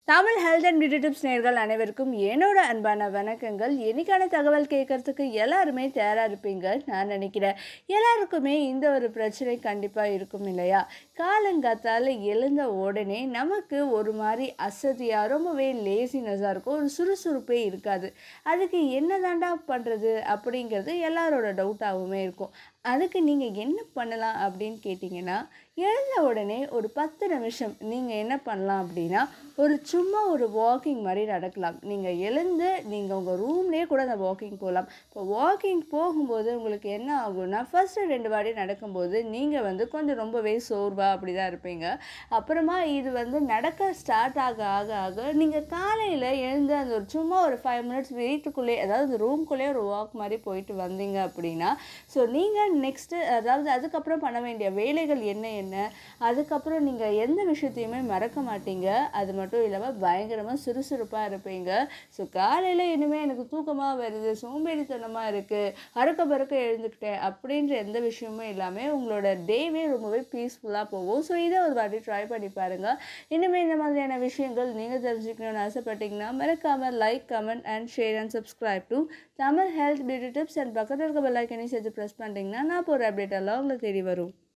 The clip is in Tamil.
Tamil health and beauty tips நேர்கள் அனைவருக்கும் என்னோட அன்பான வணக்கங்கள் என்னைக்கான தகவல் கேட்கறதுக்கு எல்லாருமே தயாராக இருப்பீங்க நான் நினைக்கிறேன் எல்லாருக்குமே இந்த ஒரு பிரச்சனை கண்டிப்பாக இருக்கும் இல்லையா காலங்காத்தால் எழுந்த உடனே நமக்கு ஒரு மாதிரி அசதியாக ரொம்பவே லேசினஸாக இருக்கும் ஒரு சுறுசுறுப்பே இருக்காது அதுக்கு என்ன தாண்டா பண்ணுறது அப்படிங்கிறது எல்லாரோட டவுட்டாகவுமே இருக்கும் அதுக்கு நீங்கள் என்ன பண்ணலாம் அப்படின்னு கேட்டிங்கன்னா எழுந்த உடனே ஒரு பத்து நிமிஷம் நீங்கள் என்ன பண்ணலாம் அப்படின்னா ஒரு சும்மா ஒரு வாக்கிங் மாதிரி நடக்கலாம் நீங்கள் எழுந்து நீங்கள் உங்கள் ரூம்லேயே கூட அந்த வாக்கிங் போகலாம் இப்போ வாக்கிங் போகும்போது உங்களுக்கு என்ன ஆகும்னா ஃபஸ்ட்டு ரெண்டு வாட்டி நடக்கும்போது நீங்கள் வந்து கொஞ்சம் ரொம்பவே சோர்வாக அப்படி தான் இருப்பீங்க அப்புறமா இது வந்து நடக்க ஸ்டார்ட் ஆக ஆக ஆக நீங்கள் காலையில் எழுந்து அந்த ஒரு சும்மா ஒரு ஃபைவ் மினிட்ஸ் வீட்டுக்குள்ளே அதாவது ரூம்குள்ளே ஒரு வாக் மாதிரி போயிட்டு வந்தீங்க அப்படின்னா ஸோ நீங்கள் நெக்ஸ்ட்டு அதாவது அதுக்கப்புறம் பண்ண வேண்டிய வேலைகள் என்ன என்ன அதுக்கப்புறம் நீங்கள் எந்த விஷயத்தையுமே மறக்க மாட்டீங்க அது மட்டும் இல்லாமல் பயங்கரமாக சுறுசுறுப்பாக இருப்பீங்க ஸோ காலையில் இனிமேல் எனக்கு தூக்கமாக வருது சோம்பேறித்தனமாக இருக்குது அறக்க பறக்க எழுந்துக்கிட்டேன் அப்படின்ற எந்த விஷயமும் இல்லாமல் உங்களோட டேவே ரொம்பவே பீஸ்ஃபுல்லாக போகும் ஸோ இதை ஒரு வாட்டி ட்ரை பண்ணி பாருங்கள் இனிமேல் இந்த மாதிரியான விஷயங்கள் நீங்கள் தெரிஞ்சுக்கணும்னு ஆசைப்பட்டீங்கன்னா மறக்காமல் like comment and share and subscribe to Tamil health beauty tips and பக்கத்தில் இருக்க பெல் ஐக்கனையும் சேர்த்து ப்ரெஸ் பண்ணிட்டீங்கன்னா நான் போகிற அப்டேட் எல்லாம் உங்களுக்கு தேடி வரும்